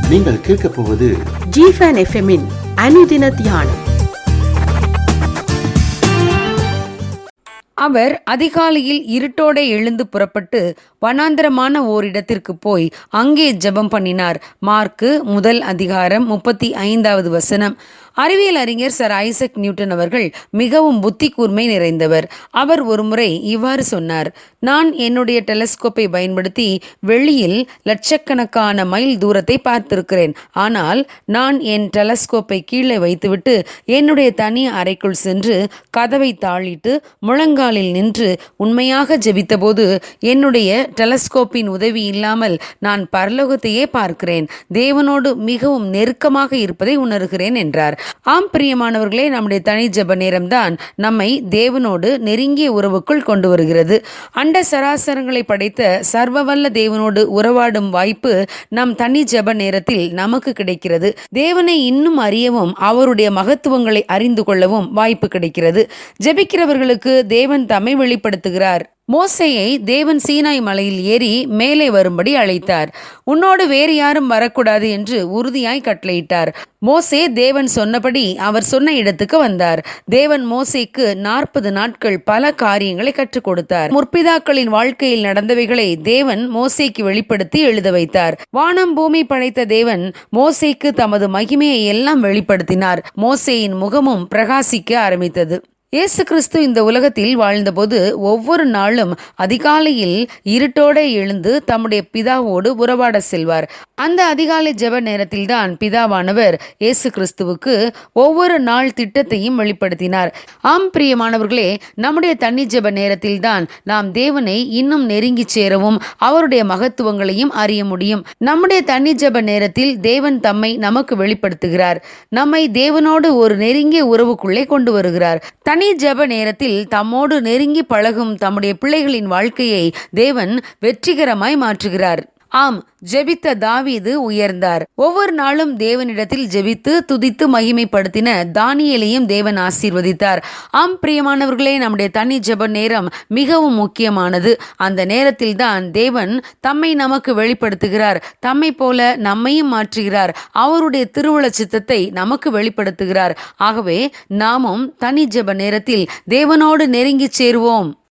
நீங்கள் கேட்கப் போவது ஜிஃபன் எஃப்எம்மின் அனுதின தியானம் அவர் அதிகாலையில் இருட்டோட எழுந்து புறப்பட்டு வனாந்திரமான ஓரிடத்திற்கு போய் அங்கே ஜெபம் பண்ணினார் மார்க்கு முதல் அதிகாரம் முப்பத்தி ஐந்தாவது வசனம் அறிவியல் அறிஞர் சர் ஐசக் நியூட்டன் அவர்கள் மிகவும் புத்தி கூர்மை நிறைந்தவர் அவர் ஒருமுறை இவ்வாறு சொன்னார் நான் என்னுடைய டெலஸ்கோப்பை பயன்படுத்தி வெளியில் லட்சக்கணக்கான மைல் தூரத்தை பார்த்திருக்கிறேன் ஆனால் நான் என் டெலஸ்கோப்பை கீழே வைத்துவிட்டு என்னுடைய தனி அறைக்குள் சென்று கதவை தாளிட்டு முழங்காலில் நின்று உண்மையாக ஜெபித்தபோது என்னுடைய டெலஸ்கோப்பின் உதவி இல்லாமல் நான் பரலோகத்தையே பார்க்கிறேன் தேவனோடு மிகவும் நெருக்கமாக இருப்பதை உணர்கிறேன் என்றார் ஆம் பிரியமானவர்களே நம்முடைய தனி ஜெப நேரம்தான் நம்மை தேவனோடு நெருங்கிய உறவுக்குள் கொண்டு வருகிறது அண்ட சராசரங்களை படைத்த சர்வவல்ல தேவனோடு உறவாடும் வாய்ப்பு நம் தனி ஜெப நேரத்தில் நமக்கு கிடைக்கிறது தேவனை இன்னும் அறியவும் அவருடைய மகத்துவங்களை அறிந்து கொள்ளவும் வாய்ப்பு கிடைக்கிறது ஜெபிக்கிறவர்களுக்கு தேவன் தம்மை வெளிப்படுத்துகிறார் மோசையை தேவன் சீனாய் மலையில் ஏறி மேலே வரும்படி அழைத்தார் உன்னோடு வேறு யாரும் வரக்கூடாது என்று உறுதியாய் கட்டளையிட்டார் மோசே தேவன் சொன்னபடி அவர் சொன்ன இடத்துக்கு வந்தார் தேவன் மோசேக்கு நாற்பது நாட்கள் பல காரியங்களை கற்றுக் கொடுத்தார் முற்பிதாக்களின் வாழ்க்கையில் நடந்தவைகளை தேவன் மோசேக்கு வெளிப்படுத்தி எழுத வைத்தார் வானம் பூமி படைத்த தேவன் மோசேக்கு தமது மகிமையை எல்லாம் வெளிப்படுத்தினார் மோசேயின் முகமும் பிரகாசிக்க ஆரம்பித்தது இயேசு கிறிஸ்து இந்த உலகத்தில் வாழ்ந்தபோது ஒவ்வொரு நாளும் அதிகாலையில் இருட்டோட எழுந்து தம்முடைய பிதாவோடு உறவாட செல்வார் அந்த அதிகாலை ஜெப நேரத்தில்தான் பிதாவானவர் இயேசு கிறிஸ்துவுக்கு ஒவ்வொரு நாள் திட்டத்தையும் வெளிப்படுத்தினார் ஆம் பிரியமானவர்களே நம்முடைய தண்ணி ஜெப நேரத்தில்தான் நாம் தேவனை இன்னும் நெருங்கி சேரவும் அவருடைய மகத்துவங்களையும் அறிய முடியும் நம்முடைய தண்ணி ஜெப நேரத்தில் தேவன் தம்மை நமக்கு வெளிப்படுத்துகிறார் நம்மை தேவனோடு ஒரு நெருங்கிய உறவுக்குள்ளே கொண்டு வருகிறார் தனி ஜெப நேரத்தில் தம்மோடு நெருங்கி பழகும் தம்முடைய பிள்ளைகளின் வாழ்க்கையை தேவன் வெற்றிகரமாய் மாற்றுகிறார் ஆம் ஜெபித்த தாவீது உயர்ந்தார் ஒவ்வொரு நாளும் தேவனிடத்தில் ஜெபித்து துதித்து மகிமைப்படுத்தின தானியலையும் தேவன் ஆசீர்வதித்தார் ஆம் பிரியமானவர்களே நம்முடைய தனி ஜெப நேரம் மிகவும் முக்கியமானது அந்த நேரத்தில் தான் தேவன் தம்மை நமக்கு வெளிப்படுத்துகிறார் தம்மை போல நம்மையும் மாற்றுகிறார் அவருடைய திருவுள சித்தத்தை நமக்கு வெளிப்படுத்துகிறார் ஆகவே நாமும் தனி ஜெப நேரத்தில் தேவனோடு நெருங்கி சேருவோம்